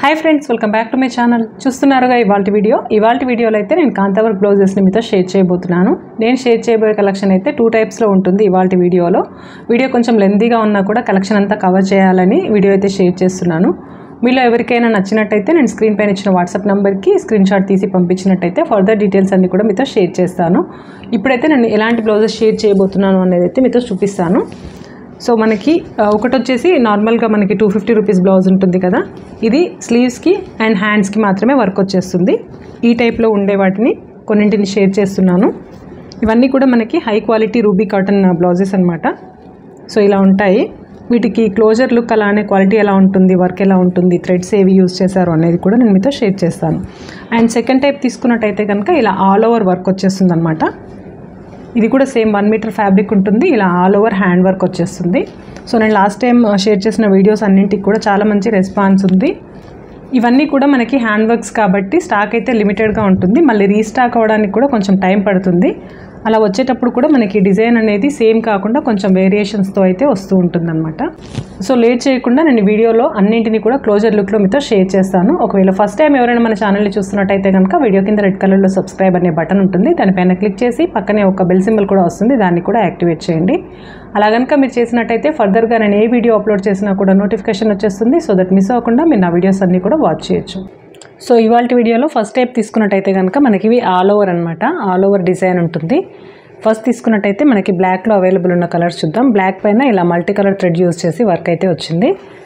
hi friends welcome back to my channel చూస్తున్నారుగా ఇవాళ video ఇవాళ వీడియోలో అయితే నేను కాంతావర్క్ బ్లౌజెస్ని మీతో షేర్ చేయబోతున్నాను నేను షేర్ చేయబోయే కలెక్షన్ అయితే టూ టైప్స్లో ఉంటుంది ఇవాళ వీడియోలో వీడియో కొంచెం లెందీగా ఉన్నా కూడా కలెక్షన్ అంతా కవర్ చేయాలని వీడియో అయితే షేర్ చేస్తున్నాను మీలో ఎవరికైనా నచ్చినట్టయితే నేను స్క్రీన్ పైన ఇచ్చిన వాట్సాప్ నెంబర్కి స్క్రీన్ షాట్ తీసి పంపించినట్టయితే ఫర్దర్ డీటెయిల్స్ అన్ని కూడా మీతో షేర్ చేస్తాను ఇప్పుడైతే నేను ఎలాంటి బ్లౌజెస్ షేర్ చేయబోతున్నాను అనేది అయితే మీతో చూపిస్తాను సో మనకి ఆ, ఒకటి వచ్చేసి నార్మల్గా మనకి టూ ఫిఫ్టీ రూపీస్ బ్లౌజ్ ఉంటుంది కదా ఇది స్లీవ్స్కి అండ్ హ్యాండ్స్కి మాత్రమే వర్క్ వచ్చేస్తుంది ఈ టైప్లో ఉండే వాటిని కొన్నింటిని షేర్ చేస్తున్నాను ఇవన్నీ కూడా మనకి high quality ruby cotton blouses అనమాట సో ఇలా ఉంటాయి వీటికి క్లోజర్ లుక్ అలానే క్వాలిటీ ఎలా ఉంటుంది వర్క్ ఎలా ఉంటుంది థ్రెడ్స్ ఏవి యూస్ చేశారు అనేది కూడా నేను మీతో షేర్ చేస్తాను అండ్ సెకండ్ టైప్ తీసుకున్నట్టయితే కనుక ఇలా ఆల్ ఓవర్ వర్క్ వచ్చేస్తుంది అనమాట ఇది కూడా సేమ్ వన్ మీటర్ ఫ్యాబ్రిక్ ఉంటుంది ఇలా ఆల్ ఓవర్ హ్యాండ్ వర్క్ వచ్చేస్తుంది సో నేను లాస్ట్ టైం షేర్ చేసిన వీడియోస్ అన్నింటికి కూడా చాలా మంచి రెస్పాన్స్ ఉంది ఇవన్నీ కూడా మనకి హ్యాండ్ వర్క్స్ కాబట్టి స్టాక్ అయితే లిమిటెడ్గా ఉంటుంది మళ్ళీ రీస్టాక్ అవ్వడానికి కూడా కొంచెం టైం పడుతుంది అలా వచ్చేటప్పుడు కూడా మనకి డిజైన్ అనేది సేమ్ కాకుండా కొంచెం వేరియేషన్స్తో అయితే వస్తూ ఉంటుందన్నమాట సో లేట్ చేయకుండా నేను వీడియోలో అన్నింటినీ కూడా క్లోజర్ లుక్లో మీతో షేర్ చేస్తాను ఒకవేళ ఫస్ట్ టైం ఎవరైనా మన ఛానల్ని చూస్తున్నట్టయితే కనుక వీడియో కింద రెడ్ కలర్లో సబ్స్క్రైబ్ అనే బటన్ ఉంటుంది దానిపైన క్లిక్ చేసి పక్కనే ఒక బెల్ సింబల్ కూడా వస్తుంది దాన్ని కూడా యాక్టివేట్ చేయండి అలా కనుక మీరు చేసినట్టయితే ఫర్దర్గా నేను ఏ వీడియో అప్లోడ్ చేసినా కూడా నోటిఫికేషన్ వచ్చేస్తుంది సో దట్ మిస్ అవ్వకుండా మీరు నా వీడియోస్ అన్నీ కూడా వాచ్ చేయొచ్చు సో ఇవాళ వీడియోలో ఫస్ట్ టైప్ తీసుకున్నట్టయితే కనుక మనకి ఇవి ఆల్ ఓవర్ అనమాట ఆల్ ఓవర్ డిజైన్ ఉంటుంది ఫస్ట్ తీసుకున్నట్టయితే మనకి బ్లాక్లో అవైలబుల్ ఉన్న కలర్స్ చూద్దాం బ్లాక్ పైన ఇలా మల్టీ కలర్ థ్రెడ్ యూస్ చేసి వర్క్ అయితే వచ్చింది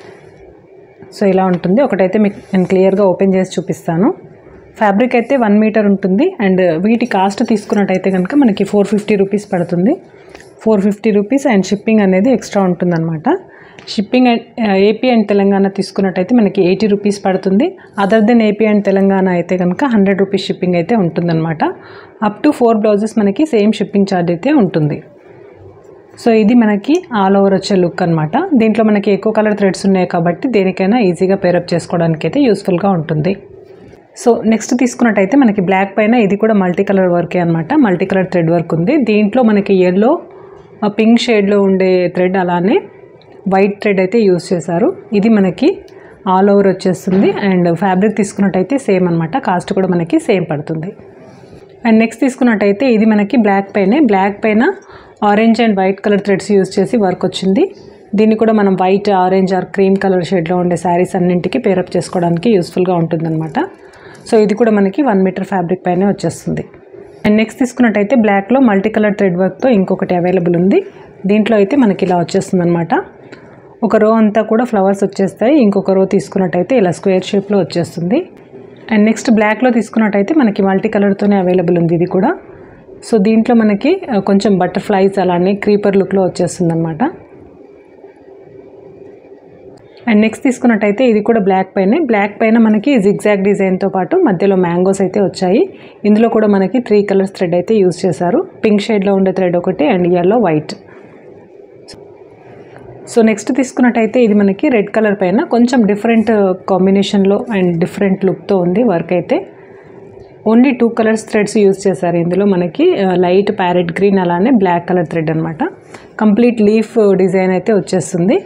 సో ఇలా ఉంటుంది ఒకటైతే మీకు నేను క్లియర్గా ఓపెన్ చేసి చూపిస్తాను ఫ్యాబ్రిక్ అయితే వన్ మీటర్ ఉంటుంది అండ్ వీటి కాస్ట్ తీసుకున్నట్టయితే కనుక మనకి ఫోర్ ఫిఫ్టీ రూపీస్ పడుతుంది four fifty rupees and shipping అనేది ఎక్స్ట్రా ఉంటుందన్నమాట shipping and AP and Telangana తీసుకున్నట్టయితే మనకి ఎయిటీ రూపీస్ పడుతుంది other than AP and Telangana అయితే కనుక హండ్రెడ్ రూపీస్ షిప్పింగ్ అయితే ఉంటుందన్నమాట అప్ టు ఫోర్ బ్లౌజెస్ మనకి సేమ్ షిప్పింగ్ ఛార్జ్ అయితే ఉంటుంది సో ఇది మనకి ఆల్ ఓవర్ వచ్చే లుక్ అనమాట దీంట్లో మనకి ఎక్కువ కలర్ థ్రెడ్స్ ఉన్నాయి కాబట్టి దేనికైనా ఈజీగా పేరప్ చేసుకోవడానికి అయితే యూస్ఫుల్గా ఉంటుంది సో నెక్స్ట్ తీసుకున్నట్టయితే మనకి బ్లాక్ పైన ఇది కూడా మల్టీ కలర్ వర్కే అనమాట మల్టీ కలర్ థ్రెడ్ వర్క్ ఉంది దీంట్లో మనకి ఎల్లో పింక్ షేడ్లో ఉండే థ్రెడ్ అలానే వైట్ థ్రెడ్ అయితే యూస్ చేశారు ఇది మనకి ఆల్ ఓవర్ వచ్చేస్తుంది అండ్ ఫ్యాబ్రిక్ తీసుకున్నట్టయితే సేమ్ అనమాట కాస్ట్ కూడా మనకి సేమ్ పడుతుంది అండ్ నెక్స్ట్ తీసుకున్నట్టయితే ఇది మనకి బ్లాక్ పైనే బ్లాక్ పైన orange and white colour threads use చేసి వర్క్ వచ్చింది దీన్ని కూడా మనం white orange or cream colour షేడ్లో ఉండే శారీస్ అన్నింటికి పేరప్ చేసుకోవడానికి యూస్ఫుల్గా ఉంటుందన్నమాట సో ఇది కూడా మనకి వన్ మీటర్ ఫ్యాబ్రిక్ పైనే వచ్చేస్తుంది అండ్ నెక్స్ట్ తీసుకున్నట్టయితే బ్లాక్లో మల్టీ కలర్ థ్రెడ్ వర్క్తో ఇంకొకటి అవైలబుల్ ఉంది దీంట్లో అయితే మనకి ఇలా వచ్చేస్తుంది అనమాట ఒక రో అంతా కూడా ఫ్లవర్స్ వచ్చేస్తాయి ఇంకొక రో తీసుకున్నట్టయితే ఇలా స్క్వేర్ షేప్లో వచ్చేస్తుంది అండ్ నెక్స్ట్ బ్లాక్లో తీసుకున్నట్టయితే మనకి మల్టీ కలర్తోనే అవైలబుల్ ఉంది ఇది కూడా సో దీంట్లో మనకి ఆ, కొంచెం బటర్ఫ్లైస్ అలానే క్రీపర్ లుక్లో వచ్చేస్తుంది అనమాట అండ్ నెక్స్ట్ తీసుకున్నట్టయితే ఇది కూడా బ్లాక్ పైనే బ్లాక్ పైన మనకి జిగ్జాగ్ డిజైన్తో పాటు మధ్యలో మ్యాంగోస్ అయితే వచ్చాయి ఇందులో కూడా మనకి త్రీ కలర్స్ థ్రెడ్ అయితే యూస్ చేశారు పింక్ షేడ్లో ఉండే థ్రెడ్ ఒకటి and yellow white so next తీసుకున్నట్టయితే ఇది మనకి రెడ్ కలర్ పైన కొంచెం డిఫరెంట్ కాంబినేషన్లో అండ్ డిఫరెంట్ లుక్తో ఉంది వర్క్ అయితే only two colours threads use చేశారు ఇందులో మనకి లైట్ ప్యారెట్ గ్రీన్ అలానే బ్లాక్ కలర్ థ్రెడ్ అనమాట కంప్లీట్ లీఫ్ డిజైన్ అయితే వచ్చేస్తుంది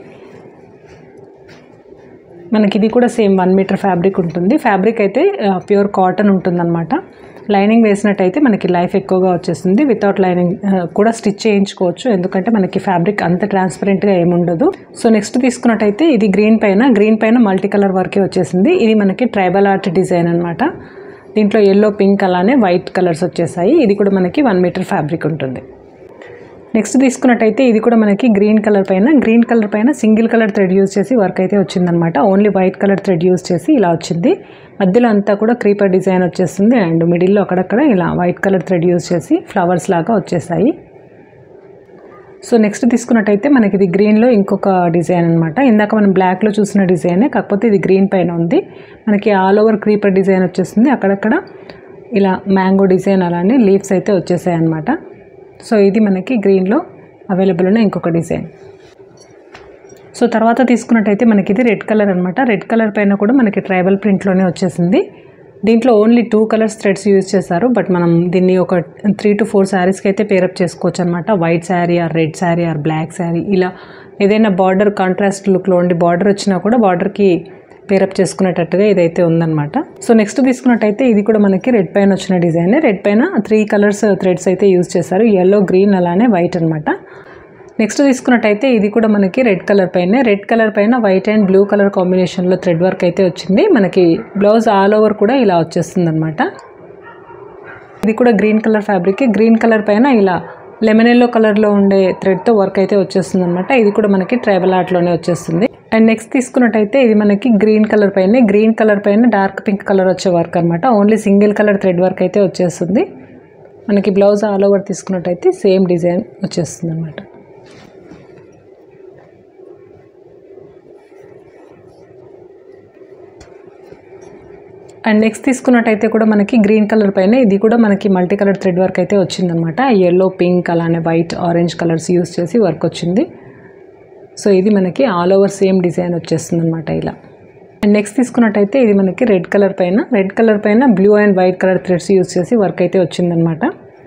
మనకి ఇది కూడా సేమ్ వన్ మీటర్ ఫ్యాబ్రిక్ ఉంటుంది ఫ్యాబ్రిక్ అయితే ప్యూర్ కాటన్ ఉంటుందన్నమాట లైనింగ్ వేసినట్టయితే మనకి లైఫ్ ఎక్కువగా వచ్చేస్తుంది వితౌట్ లైనింగ్ కూడా స్టిచ్ చేయించుకోవచ్చు ఎందుకంటే మనకి ఫ్యాబ్రిక్ అంత ట్రాన్స్పరెంట్గా ఏముండదు సో నెక్స్ట్ తీసుకున్నట్టయితే ఇది గ్రీన్ పైన గ్రీన్ పైన మల్టీ కలర్ వర్కే వచ్చేసింది ఇది మనకి ట్రైబల్ ఆర్ట్ డిజైన్ అనమాట దీంట్లో ఎల్లో పింక్ అలానే వైట్ కలర్స్ వచ్చేసాయి ఇది కూడా మనకి వన్ మీటర్ ఫ్యాబ్రిక్ ఉంటుంది నెక్స్ట్ తీసుకున్నట్టయితే ఇది కూడా మనకి గ్రీన్ కలర్ పైన గ్రీన్ కలర్ పైన సింగిల్ కలర్ థ్రెడ్ యూజ్ చేసి వర్క్ అయితే వచ్చిందనమాట only white colour thread use చేసి ఇలా వచ్చింది మధ్యలో అంతా కూడా క్రీపర్ డిజైన్ వచ్చేస్తుంది అండ్ మిడిల్లో అక్కడక్కడ ఇలా వైట్ కలర్ థ్రెడ్ యూజ్ చేసి ఫ్లవర్స్ లాగా వచ్చేసాయి సో నెక్స్ట్ తీసుకున్నట్టయితే మనకి ఇది గ్రీన్లో ఇంకొక డిజైన్ అనమాట ఇందాక మనం బ్లాక్లో చూసిన డిజైనే కాకపోతే ఇది గ్రీన్ పైన ఉంది మనకి ఆల్ ఓవర్ క్రీపర్ డిజైన్ వచ్చేస్తుంది అక్కడక్కడ ఇలా మ్యాంగో డిజైన్ అలానే లీవ్స్ అయితే వచ్చేసాయి అనమాట సో ఇది మనకి గ్రీన్లో అవైలబుల్ ఉన్న ఇంకొక డిజైన్ సో తర్వాత తీసుకున్నట్టయితే మనకి ఇది రెడ్ కలర్ అనమాట రెడ్ కలర్ పైన కూడా మనకి ట్రైబల్ ప్రింట్లోనే వచ్చేసింది దీంట్లో only two colours threads use చేశారు బట్ మనం దీన్ని ఒక త్రీ టు ఫోర్ శారీస్కి అయితే పేరప్ చేసుకోవచ్చు అనమాట white sari or red sari or black sari ఇలా ఏదైనా బార్డర్ కాంట్రాస్ట్ లుక్లో ఉండి బార్డర్ వచ్చినా కూడా బార్డర్కి పేరప్ చేసుకునేటట్టుగా ఇదైతే ఉందన్నమాట సో నెక్స్ట్ తీసుకున్నట్టయితే ఇది కూడా మనకి రెడ్ పైన వచ్చిన డిజైన్ రెడ్ పైన త్రీ కలర్స్ థ్రెడ్స్ అయితే యూజ్ చేశారు ఎల్లో గ్రీన్ అలానే వైట్ అనమాట నెక్స్ట్ తీసుకున్నట్టయితే ఇది కూడా మనకి రెడ్ కలర్ పైన రెడ్ కలర్ పైన వైట్ అండ్ బ్లూ కలర్ కాంబినేషన్లో థ్రెడ్ వర్క్ అయితే వచ్చింది మనకి బ్లౌజ్ ఆల్ ఓవర్ కూడా ఇలా వచ్చేస్తుంది అనమాట ఇది కూడా green colour fabric green colour పైన ఇలా లెమన్ ఎల్లో కలర్లో ఉండే థ్రెడ్తో వర్క్ అయితే వచ్చేస్తుంది అనమాట ఇది కూడా మనకి ట్రైబల్ ఆర్ట్లోనే వచ్చేస్తుంది అండ్ నెక్స్ట్ తీసుకున్నట్టయితే ఇది మనకి గ్రీన్ కలర్ పైన గ్రీన్ కలర్ పైన డార్క్ పింక్ కలర్ వచ్చే వర్క్ అనమాట only single colour thread work అయితే వచ్చేస్తుంది మనకి బ్లౌజ్ ఆల్ ఓవర్ తీసుకున్నట్టయితే సేమ్ డిజైన్ వచ్చేస్తుంది అనమాట అండ్ నెక్స్ట్ తీసుకున్నట్టయితే కూడా మనకి గ్రీన్ కలర్ పైన ఇది కూడా మనకి మల్టీ కలర్ థ్రెడ్ వర్క్ అయితే వచ్చిందనమాట ఎల్లో పింక్ అలానే వైట్ ఆరెంజ్ కలర్స్ యూస్ చేసి వర్క్ వచ్చింది సో ఇది మనకి ఆల్ ఓవర్ సేమ్ డిజైన్ వచ్చేస్తుంది అనమాట ఇలా అండ్ నెక్స్ట్ తీసుకున్నట్టయితే ఇది మనకి రెడ్ కలర్ పైన రెడ్ కలర్ పైన blue and white colour threads use చేసి వర్క్ అయితే వచ్చిందనమాట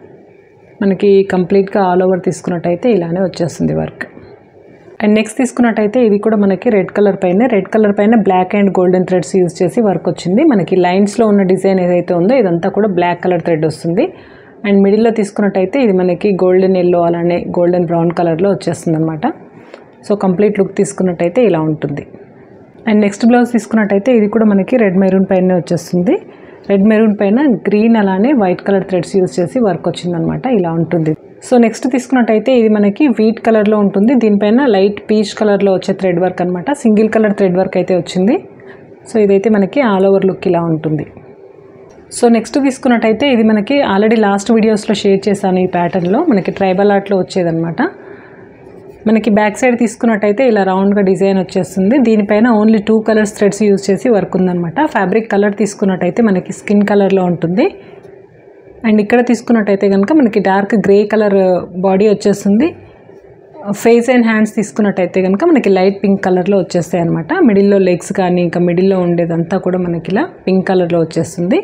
మనకి కంప్లీట్గా ఆల్ ఓవర్ తీసుకున్నట్టయితే ఇలానే వచ్చేస్తుంది వర్క్ అండ్ నెక్స్ట్ తీసుకున్నట్టయితే ఇది కూడా మనకి రెడ్ కలర్ పైన రెడ్ కలర్ పైన black and golden threads use చేసి వర్క్ వచ్చింది మనకి లైన్స్లో ఉన్న డిజైన్ ఏదైతే ఉందో ఇదంతా కూడా బ్లాక్ కలర్ థ్రెడ్ వస్తుంది అండ్ మిడిల్లో తీసుకున్నట్టయితే ఇది మనకి గోల్డెన్ ఎల్లో అలానే గోల్డెన్ బ్రౌన్ కలర్లో వచ్చేస్తుంది అనమాట సో కంప్లీట్ లుక్ తీసుకున్నట్టయితే ఇలా ఉంటుంది అండ్ నెక్స్ట్ బ్లౌజ్ తీసుకున్నట్టయితే ఇది కూడా మనకి రెడ్ మెరూన్ పైనే వచ్చేస్తుంది రెడ్ మెరూన్ పైన గ్రీన్ అలానే వైట్ కలర్ థ్రెడ్స్ యూజ్ చేసి వర్క్ వచ్చిందనమాట ఇలా ఉంటుంది సో నెక్స్ట్ తీసుకున్నట్టయితే ఇది మనకి వీట్ కలర్లో ఉంటుంది దీనిపైన లైట్ పీచ్ కలర్లో వచ్చే థ్రెడ్ వర్క్ అనమాట సింగిల్ కలర్ థ్రెడ్ వర్క్ అయితే వచ్చింది సో ఇదైతే మనకి ఆల్ ఓవర్ లుక్ ఇలా ఉంటుంది సో నెక్స్ట్ తీసుకున్నట్టయితే ఇది మనకి ఆల్రెడీ లాస్ట్ వీడియోస్లో షేర్ చేశాను ఈ ప్యాటర్న్లో మనకి ట్రైబల్ ఆర్ట్లో వచ్చేదన్నమాట మనకి బ్యాక్ సైడ్ తీసుకున్నట్టయితే ఇలా రౌండ్గా డిజైన్ వచ్చేస్తుంది దీనిపైన only two colours threads use చేసి వర్క్ ఉందన్నమాట ఫ్యాబ్రిక్ కలర్ తీసుకున్నట్టయితే మనకి స్కిన్ కలర్లో ఉంటుంది అండ్ ఇక్కడ తీసుకున్నట్టయితే కనుక మనకి డార్క్ గ్రే కలర్ బాడీ వచ్చేస్తుంది ఫేస్ అండ్ హ్యాండ్స్ తీసుకున్నట్టయితే కనుక మనకి లైట్ పింక్ కలర్లో వచ్చేస్తాయి అనమాట మిడిల్లో లెగ్స్ కానీ ఇంకా మిడిల్లో ఉండేదంతా కూడా మనకి ఇలా పింక్ కలర్లో వచ్చేస్తుంది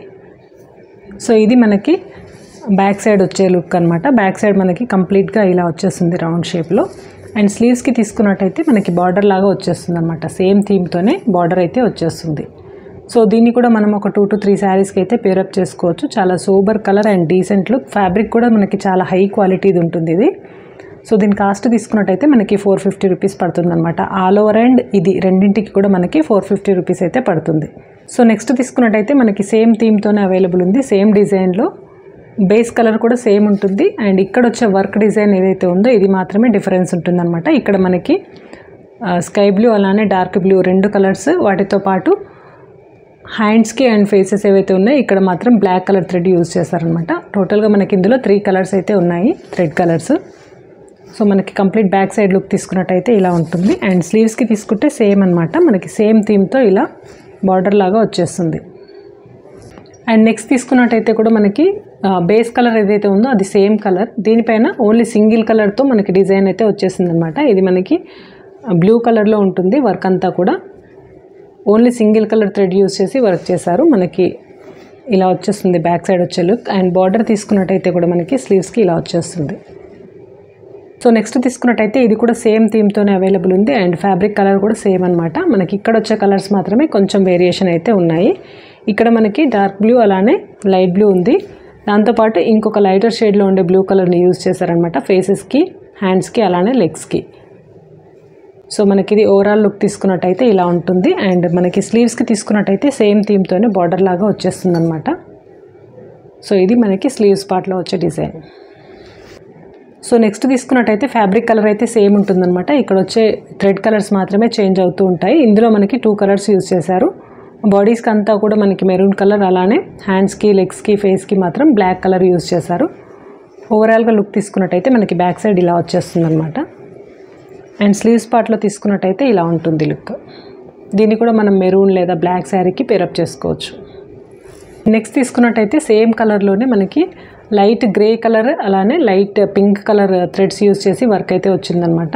సో ఇది మనకి బ్యాక్ సైడ్ వచ్చే లుక్ అనమాట బ్యాక్ సైడ్ మనకి కంప్లీట్గా ఇలా వచ్చేస్తుంది రౌండ్ షేప్లో అండ్ స్లీవ్స్కి తీసుకున్నట్టయితే మనకి బార్డర్ లాగా వచ్చేస్తుంది అనమాట సేమ్ థీమ్తోనే బార్డర్ అయితే వచ్చేస్తుంది సో దీన్ని కూడా మనం ఒక టూ టు త్రీ శారీస్కి అయితే పేరప్ చేసుకోవచ్చు చాలా super colour and decent look fabric కూడా మనకి చాలా హై క్వాలిటీది ఉంటుంది ఇది సో దీని కాస్ట్ తీసుకున్నట్టయితే మనకి ఫోర్ ఫిఫ్టీ రూపీస్ పడుతుంది అనమాట ఆల్ ఓవర్ అండ్ ఇది రెండింటికి కూడా మనకి ఫోర్ ఫిఫ్టీ రూపీస్ అయితే పడుతుంది సో నెక్స్ట్ తీసుకున్నట్టయితే మనకి సేమ్ థీమ్తోనే అవైలబుల్ ఉంది సేమ్ డిజైన్లో బేస్ కలర్ కూడా సేమ్ ఉంటుంది అండ్ ఇక్కడ వచ్చే వర్క్ డిజైన్ ఏదైతే ఉందో ఇది మాత్రమే డిఫరెన్స్ ఉంటుందన్నమాట ఇక్కడ మనకి స్కై బ్లూ అలానే డార్క్ బ్లూ రెండు కలర్స్ వాటితో పాటు హ్యాండ్స్కి అండ్ ఫేసెస్ ఏవైతే ఉన్నాయో ఇక్కడ మాత్రం బ్లాక్ కలర్ థ్రెడ్ యూజ్ చేస్తారనమాట టోటల్గా మనకి ఇందులో త్రీ కలర్స్ అయితే ఉన్నాయి థ్రెడ్ కలర్స్ సో మనకి కంప్లీట్ బ్యాక్ సైడ్ లుక్ తీసుకున్నట్టయితే ఇలా ఉంటుంది అండ్ స్లీవ్స్కి తీసుకుంటే సేమ్ అనమాట మనకి సేమ్ థీమ్తో ఇలా బార్డర్ లాగా వచ్చేస్తుంది అండ్ నెక్స్ట్ తీసుకున్నట్టయితే కూడా మనకి బేస్ కలర్ ఏదైతే ఉందో అది సేమ్ కలర్ దీనిపైన ఓన్లీ సింగిల్ కలర్తో మనకి డిజైన్ అయితే వచ్చేసింది అనమాట ఇది మనకి బ్లూ కలర్లో ఉంటుంది వర్క్ అంతా కూడా only single colour thread use చేసి వర్క్ చేశారు మనకి ఇలా వచ్చేస్తుంది బ్యాక్ సైడ్ వచ్చే లుక్ అండ్ బార్డర్ తీసుకున్నట్టయితే కూడా మనకి స్లీవ్స్కి ఇలా వచ్చేస్తుంది సో నెక్స్ట్ తీసుకున్నట్టయితే ఇది కూడా సేమ్ థీమ్తోనే అవైలబుల్ ఉంది అండ్ ఫ్యాబ్రిక్ కలర్ కూడా సేమ్ అనమాట మనకి ఇక్కడ వచ్చే కలర్స్ మాత్రమే కొంచెం వేరియేషన్ అయితే ఉన్నాయి ఇక్కడ మనకి డార్క్ బ్లూ అలానే లైట్ బ్లూ ఉంది దాంతోపాటు ఇంకొక లైటర్ షేడ్లో ఉండే బ్లూ కలర్ని యూజ్ చేశారనమాట ఫేసెస్కి హ్యాండ్స్కి అలానే లెగ్స్కి సో మనకి ఇది ఓవరాల్ లుక్ తీసుకున్నట్టయితే ఇలా ఉంటుంది అండ్ మనకి స్లీవ్స్కి తీసుకున్నట్టయితే సేమ్ థీమ్తోనే బార్డర్ లాగా వచ్చేస్తుంది అనమాట సో ఇది మనకి స్లీవ్స్ పార్ట్లో వచ్చే డిజైన్ సో నెక్స్ట్ తీసుకున్నట్టయితే ఫ్యాబ్రిక్ కలర్ అయితే సేమ్ ఉంటుందన్నమాట ఇక్కడ వచ్చే థ్రెడ్ కలర్స్ మాత్రమే చేంజ్ అవుతూ ఉంటాయి ఇందులో మనకి టూ కలర్స్ యూజ్ చేశారు బాడీస్కి అంతా కూడా మనకి మెరూన్ కలర్ అలానే హ్యాండ్స్కి లెగ్స్కి ఫేస్కి మాత్రం బ్లాక్ కలర్ యూజ్ చేశారు ఓవరాల్గా లుక్ తీసుకున్నట్టయితే మనకి బ్యాక్ సైడ్ ఇలా వచ్చేస్తుంది అనమాట అండ్ స్లీవ్స్ పార్ట్లో తీసుకున్నట్టయితే ఇలా ఉంటుంది లుక్ దీన్ని కూడా మనం మెరూన్ లేదా బ్లాక్ శారీకి పేరప్ చేసుకోవచ్చు నెక్స్ట్ తీసుకున్నట్టయితే సేమ్ కలర్లోనే మనకి లైట్ గ్రే కలర్ అలానే light pink colour threads use చేసి వర్క్ అయితే వచ్చిందనమాట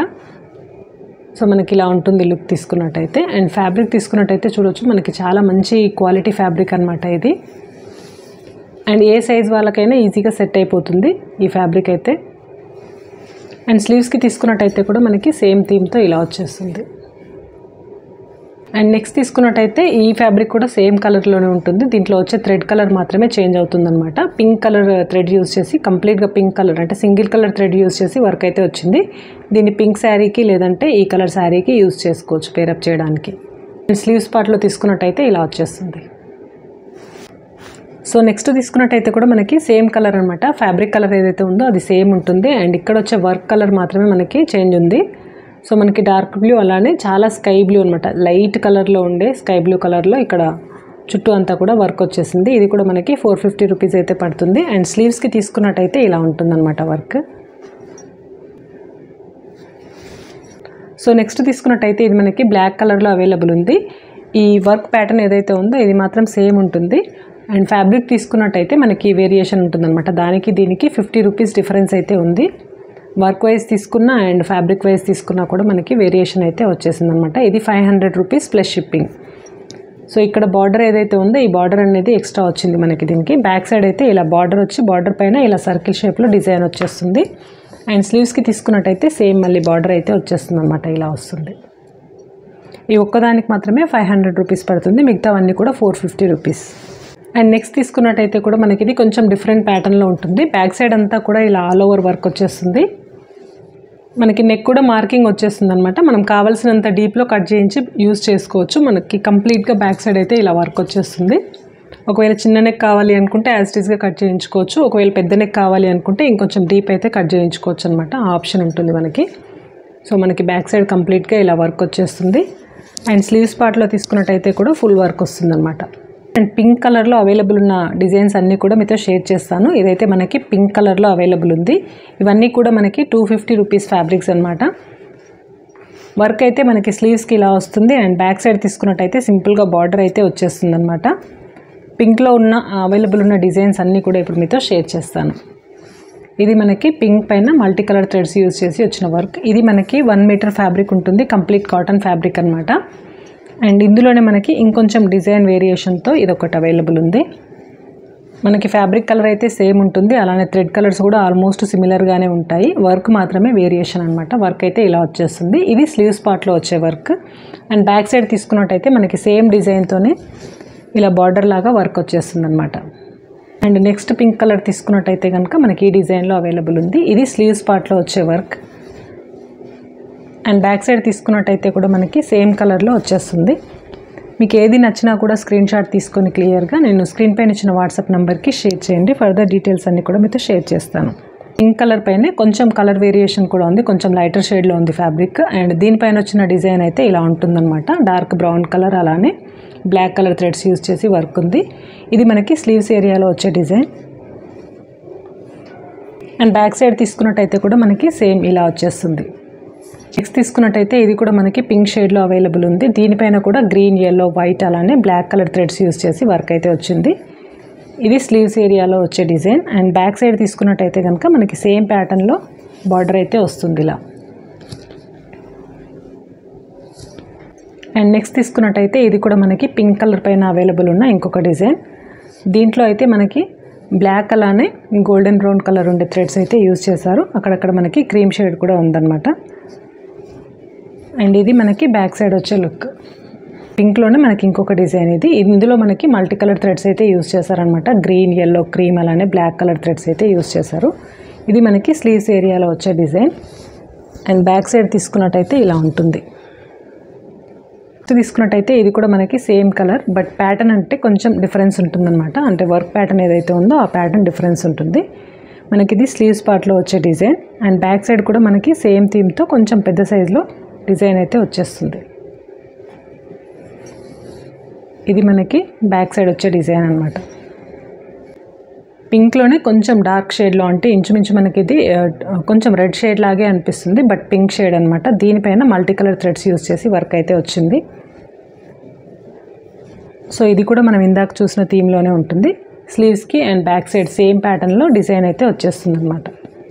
సో మనకి ఇలా ఉంటుంది లుక్ తీసుకున్నట్టయితే అండ్ ఫ్యాబ్రిక్ తీసుకున్నట్టయితే చూడొచ్చు మనకి చాలా మంచి క్వాలిటీ ఫ్యాబ్రిక్ అనమాట ఇది అండ్ ఏ సైజ్ వాళ్ళకైనా ఈజీగా సెట్ అయిపోతుంది ఈ ఫ్యాబ్రిక్ అయితే అండ్ స్లీవ్స్కి తీసుకున్నట్టయితే కూడా మనకి సేమ్ థీమ్తో ఇలా వచ్చేస్తుంది అండ్ నెక్స్ట్ తీసుకున్నట్టయితే ఈ ఫ్యాబ్రిక్ కూడా సేమ్ కలర్లోనే ఉంటుంది దీంట్లో వచ్చే థ్రెడ్ కలర్ మాత్రమే చేంజ్ అవుతుందన్నమాట పింక్ కలర్ థ్రెడ్ యూస్ చేసి కంప్లీట్గా పింక్ కలర్ అంటే సింగిల్ కలర్ థ్రెడ్ యూస్ చేసి వర్క్ అయితే వచ్చింది దీన్ని పింక్ శారీకి లేదంటే ఈ కలర్ శారీకి యూస్ చేసుకోవచ్చు పేరప్ చేయడానికి అండ్ స్లీవ్స్ పార్ట్లో తీసుకున్నట్టయితే ఇలా వచ్చేస్తుంది సో నెక్స్ట్ తీసుకున్నట్టయితే కూడా మనకి సేమ్ కలర్ అనమాట ఫ్యాబ్రిక్ కలర్ ఏదైతే ఉందో అది సేమ్ ఉంటుంది అండ్ ఇక్కడ వచ్చే వర్క్ కలర్ మాత్రమే మనకి చేంజ్ ఉంది సో మనకి డార్క్ బ్లూ అలానే చాలా స్కై బ్లూ అనమాట లైట్ కలర్లో ఉండే స్కై బ్లూ కలర్లో ఇక్కడ చుట్టూ అంతా కూడా వర్క్ వచ్చేసింది ఇది కూడా మనకి ఫోర్ ఫిఫ్టీ రూపీస్ అయితే పడుతుంది అండ్ స్లీవ్స్కి తీసుకున్నట్టయితే ఇలా ఉంటుందన్నమాట వర్క్ సో నెక్స్ట్ తీసుకున్నట్టయితే ఇది మనకి బ్లాక్ కలర్లో అవైలబుల్ ఉంది ఈ వర్క్ ప్యాటర్న్ ఏదైతే ఉందో ఇది మాత్రం సేమ్ ఉంటుంది అండ్ ఫ్యాబ్రిక్ తీసుకున్నట్టయితే మనకి వేరియేషన్ ఉంటుందన్నమాట దానికి దీనికి ఫిఫ్టీ రూపీస్ డిఫరెన్స్ అయితే ఉంది వర్క్ వైజ్ తీసుకున్నా అండ్ ఫ్యాబ్రిక్ వైజ్ తీసుకున్నా కూడా మనకి వేరియేషన్ అయితే వచ్చేసిందనమాట ఇది five hundred rupees plus shipping so ఇక్కడ బార్డర్ ఏదైతే ఉందో ఈ బార్డర్ అనేది ఎక్స్ట్రా వచ్చింది మనకి దీనికి బ్యాక్ సైడ్ అయితే ఇలా బార్డర్ వచ్చి బార్డర్ పైన ఇలా సర్కిల్ షేప్లో డిజైన్ వచ్చేస్తుంది అండ్ స్లీవ్స్కి తీసుకున్నట్టయితే సేమ్ మళ్ళీ బార్డర్ అయితే వచ్చేస్తుంది అనమాట ఇలా వస్తుంది ఈ ఒక్కదానికి మాత్రమే ఫైవ్ హండ్రెడ్ రూపీస్ పడుతుంది మిగతావన్నీ కూడా four fifty rupees and next తీసుకున్నట్టయితే కూడా మనకి ఇది కొంచెం డిఫరెంట్ ప్యాటర్న్లో ఉంటుంది బ్యాక్ సైడ్ అంతా కూడా ఇలా ఆల్ ఓవర్ వర్క్ వచ్చేస్తుంది మనకి నెక్ కూడా మార్కింగ్ వచ్చేస్తుంది అనమాట మనం కావాల్సినంత డీప్లో కట్ చేయించి యూస్ చేసుకోవచ్చు మనకి కంప్లీట్గా బ్యాక్ సైడ్ అయితే ఇలా వర్క్ వచ్చేస్తుంది ఒకవేళ చిన్న నెక్ కావాలి అనుకుంటే యాజ్ టీజ్గా కట్ చేయించుకోవచ్చు ఒకవేళ పెద్ద నెక్ కావాలి అనుకుంటే ఇంకొంచెం డీప్ అయితే కట్ చేయించుకోవచ్చు అనమాట ఆ ఆప్షన్ ఉంటుంది మనకి సో మనకి బ్యాక్ సైడ్ కంప్లీట్గా ఇలా వర్క్ వచ్చేస్తుంది అండ్ స్లీవ్స్ పార్ట్లో తీసుకున్నట్టయితే కూడా ఫుల్ వర్క్ వస్తుంది అనమాట అండ్ పింక్ కలర్లో అవైలబుల్ ఉన్న డిజైన్స్ అన్నీ కూడా మీతో షేర్ చేస్తాను ఇదైతే మనకి పింక్ కలర్లో అవైలబుల్ ఉంది ఇవన్నీ కూడా మనకి టూ ఫిఫ్టీ రూపీస్ ఫ్యాబ్రిక్స్ అనమాట వర్క్ అయితే మనకి స్లీవ్స్కి ఇలా వస్తుంది అండ్ బ్యాక్ సైడ్ తీసుకున్నట్టయితే సింపుల్గా బార్డర్ అయితే వచ్చేస్తుంది అనమాట పింక్లో ఉన్న అవైలబుల్ ఉన్న డిజైన్స్ అన్నీ కూడా ఇప్పుడు మీతో షేర్ చేస్తాను ఇది మనకి పింక్ పైన మల్టీ కలర్ థ్రెడ్స్ యూజ్ చేసి వచ్చిన వర్క్ ఇది మనకి వన్ మీటర్ ఫ్యాబ్రిక్ ఉంటుంది కంప్లీట్ కాటన్ ఫ్యాబ్రిక్ అనమాట అండ్ ఇందులోనే మనకి ఇంకొంచెం డిజైన్ వేరియేషన్తో ఇది ఒకటి అవైలబుల్ ఉంది మనకి ఫ్యాబ్రిక్ కలర్ అయితే సేమ్ ఉంటుంది అలానే థ్రెడ్ కలర్స్ కూడా ఆల్మోస్ట్ సిమిలర్గానే ఉంటాయి వర్క్ మాత్రమే వేరియేషన్ అనమాట వర్క్ అయితే ఇలా వచ్చేస్తుంది ఇది స్లీవ్స్ పార్ట్లో వచ్చే వర్క్ అండ్ బ్యాక్ సైడ్ తీసుకున్నట్టయితే మనకి సేమ్ డిజైన్తోనే ఇలా బార్డర్ లాగా వర్క్ వచ్చేస్తుంది అనమాట అండ్ నెక్స్ట్ పింక్ కలర్ తీసుకున్నట్టయితే కనుక మనకి ఈ డిజైన్లో అవైలబుల్ ఉంది ఇది స్లీవ్స్ పార్ట్లో వచ్చే వర్క్ అండ్ బ్యాక్ సైడ్ తీసుకున్నట్టయితే కూడా మనకి సేమ్ కలర్లో వచ్చేస్తుంది మీకు ఏది నచ్చినా కూడా స్క్రీన్ షాట్ తీసుకొని క్లియర్గా నేను స్క్రీన్ పైన ఇచ్చిన వాట్సాప్ నెంబర్కి షేర్ చేయండి ఫర్దర్ డీటెయిల్స్ అన్నీ కూడా మీతో షేర్ చేస్తాను పింక్ కలర్ పైనే కొంచెం కలర్ వేరియేషన్ కూడా ఉంది కొంచెం లైటర్ షేడ్లో ఉంది ఫ్యాబ్రిక్ అండ్ దీనిపైన వచ్చిన డిజైన్ అయితే ఇలా ఉంటుందన్నమాట డార్క్ బ్రౌన్ కలర్ అలానే బ్లాక్ కలర్ థ్రెడ్స్ యూజ్ చేసి వర్క్ ఉంది ఇది మనకి స్లీవ్స్ ఏరియాలో వచ్చే డిజైన్ అండ్ బ్యాక్ సైడ్ తీసుకున్నట్టయితే కూడా మనకి సేమ్ ఇలా వచ్చేస్తుంది నెక్స్ట్ తీసుకున్నట్టయితే ఇది కూడా మనకి పింక్ షేడ్లో అవైలబుల్ ఉంది దీనిపైన కూడా గ్రీన్ ఎల్లో వైట్ అలానే బ్లాక్ కలర్ థ్రెడ్స్ యూస్ చేసి వర్క్ అయితే వచ్చింది ఇది స్లీవ్స్ ఏరియాలో వచ్చే డిజైన్ అండ్ బ్యాక్ సైడ్ తీసుకున్నట్టయితే కనుక మనకి సేమ్ ప్యాటర్న్లో బార్డర్ అయితే వస్తుంది ఇలా అండ్ నెక్స్ట్ తీసుకున్నట్టయితే ఇది కూడా మనకి పింక్ కలర్ పైన అవైలబుల్ ఉన్న ఇంకొక డిజైన్ దీంట్లో అయితే మనకి బ్లాక్ అలానే గోల్డెన్ బ్రౌన్ కలర్ ఉండే థ్రెడ్స్ అయితే యూజ్ చేశారు అక్కడక్కడ మనకి క్రీమ్ షేడ్ కూడా ఉందన్నమాట అండ్ ఇది మనకి బ్యాక్ సైడ్ వచ్చే లుక్ పింక్లోనే మనకి ఇంకొక డిజైన్ ఇది ఇందులో మనకి మల్టీ కలర్ థ్రెడ్స్ అయితే యూస్ చేశారనమాట గ్రీన్ ఎల్లో క్రీమ్ అలానే బ్లాక్ కలర్ థ్రెడ్స్ అయితే యూస్ చేశారు ఇది మనకి స్లీవ్స్ ఏరియాలో వచ్చే డిజైన్ అండ్ బ్యాక్ సైడ్ తీసుకున్నట్టయితే ఇలా ఉంటుంది తీసుకున్నట్టయితే ఇది కూడా మనకి సేమ్ కలర్ బట్ ప్యాటర్న్ అంటే కొంచెం డిఫరెన్స్ ఉంటుందన్నమాట అంటే వర్క్ ప్యాటర్న్ ఏదైతే ఉందో ఆ ప్యాటర్న్ డిఫరెన్స్ ఉంటుంది మనకి ఇది స్లీవ్స్ పార్ట్లో వచ్చే డిజైన్ అండ్ బ్యాక్ సైడ్ కూడా మనకి సేమ్ థీమ్తో కొంచెం పెద్ద సైజులో డిజైన్ అయితే వచ్చేస్తుంది ఇది మనకి బ్యాక్ సైడ్ వచ్చే డిజైన్ అనమాట పింక్లోనే కొంచెం డార్క్ షేడ్లో అంటే ఇంచుమించు మనకి ఇది ఆ, కొంచెం రెడ్ షేడ్ లాగే అనిపిస్తుంది బట్ పింక్ షేడ్ అనమాట దీనిపైన మల్టీ కలర్ థ్రెడ్స్ యూస్ చేసి వర్క్ అయితే వచ్చింది సో ఇది కూడా మనం ఇందాక చూసిన థీమ్లోనే ఉంటుంది స్లీవ్స్కి అండ్ బ్యాక్ సైడ్ సేమ్ ప్యాటర్న్లో డిజైన్ అయితే వచ్చేస్తుంది అనమాట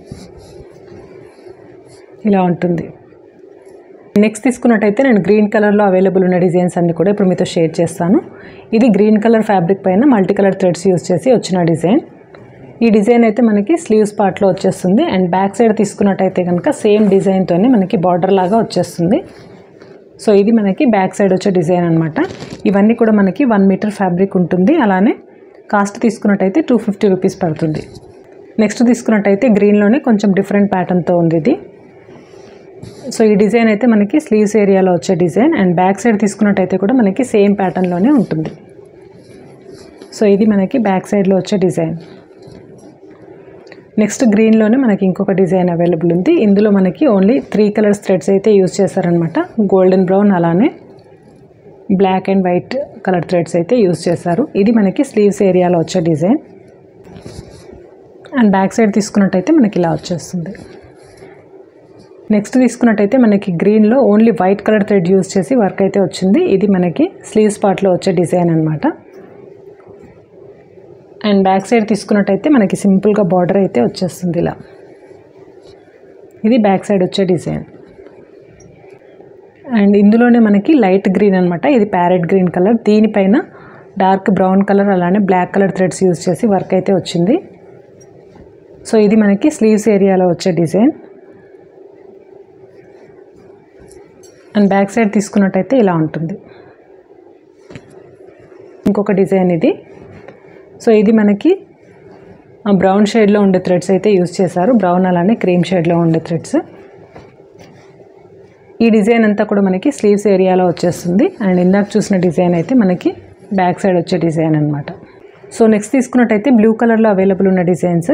ఇలా ఉంటుంది నెక్స్ట్ తీసుకున్నట్టయితే నేను గ్రీన్ కలర్లో అవైలబుల్ ఉన్న డిజైన్స్ అన్ని కూడా ఇప్పుడు మీతో షేర్ చేస్తాను ఇది గ్రీన్ కలర్ ఫ్యాబ్రిక్ పైన మల్టీ కలర్ థ్రెడ్స్ యూస్ చేసి వచ్చిన డిజైన్ ఈ డిజైన్ అయితే మనకి స్లీవ్స్ పార్ట్లో వచ్చేస్తుంది అండ్ బ్యాక్ సైడ్ తీసుకున్నట్టయితే కనుక సేమ్ డిజైన్తోనే మనకి బార్డర్ లాగా వచ్చేస్తుంది సో ఇది మనకి బ్యాక్ సైడ్ వచ్చే డిజైన్ అనమాట ఇవన్నీ కూడా మనకి వన్ మీటర్ ఫ్యాబ్రిక్ ఉంటుంది అలానే కాస్ట్ తీసుకున్నట్టయితే టూ ఫిఫ్టీ రూపీస్ పడుతుంది నెక్స్ట్ తీసుకున్నట్టయితే గ్రీన్లోనే కొంచెం డిఫరెంట్ ప్యాటర్న్తో ఉంది ఇది సో ఈ డిజైన్ అయితే మనకి స్లీవ్స్ ఏరియాలో వచ్చే డిజైన్ అండ్ బ్యాక్ సైడ్ తీసుకున్నట్టయితే కూడా మనకి సేమ్ ప్యాటర్న్లోనే ఉంటుంది సో ఇది మనకి బ్యాక్ సైడ్లో వచ్చే డిజైన్ నెక్స్ట్ గ్రీన్లోనే మనకి ఇంకొక డిజైన్ అవైలబుల్ ఉంది ఇందులో మనకి ఓన్లీ త్రీ కలర్స్ థ్రెడ్స్ అయితే యూజ్ చేశారనమాట గోల్డెన్ బ్రౌన్ అలానే black and white colour threads అయితే యూజ్ చేశారు ఇది మనకి స్లీవ్స్ ఏరియాలో వచ్చే డిజైన్ అండ్ బ్యాక్ సైడ్ తీసుకున్నట్టయితే మనకి ఇలా వచ్చేస్తుంది నెక్స్ట్ తీసుకున్నట్టయితే మనకి గ్రీన్లో only white colour thread use చేసి వర్క్ అయితే వచ్చింది ఇది మనకి స్లీవ్స్ పార్ట్లో వచ్చే డిజైన్ అనమాట అండ్ బ్యాక్ సైడ్ తీసుకున్నట్టయితే మనకి సింపుల్గా బార్డర్ అయితే వచ్చేస్తుంది ఇలా ఇది బ్యాక్ సైడ్ వచ్చే డిజైన్ అండ్ ఇందులోనే మనకి లైట్ గ్రీన్ అనమాట ఇది ప్యారెట్ గ్రీన్ కలర్ దీనిపైన డార్క్ బ్రౌన్ కలర్ అలానే బ్లాక్ కలర్ థ్రెడ్స్ యూజ్ చేసి వర్క్ అయితే వచ్చింది సో ఇది మనకి స్లీవ్స్ ఏరియాలో వచ్చే డిజైన్ అండ్ బ్యాక్ సైడ్ తీసుకున్నట్టయితే ఇలా ఉంటుంది ఇంకొక డిజైన్ ఇది సో ఇది మనకి బ్రౌన్ షేడ్లో ఉండే థ్రెడ్స్ అయితే యూస్ చేశారు బ్రౌన్ అలానే క్రీమ్ షేడ్లో ఉండే థ్రెడ్స్ ఈ డిజైన్ అంతా కూడా మనకి స్లీవ్స్ ఏరియాలో వచ్చేస్తుంది అండ్ ఇందాక చూసిన డిజైన్ అయితే మనకి బ్యాక్ సైడ్ వచ్చే డిజైన్ అనమాట సో నెక్స్ట్ తీసుకున్నట్టయితే బ్లూ కలర్లో అవైలబుల్ ఉన్న డిజైన్స్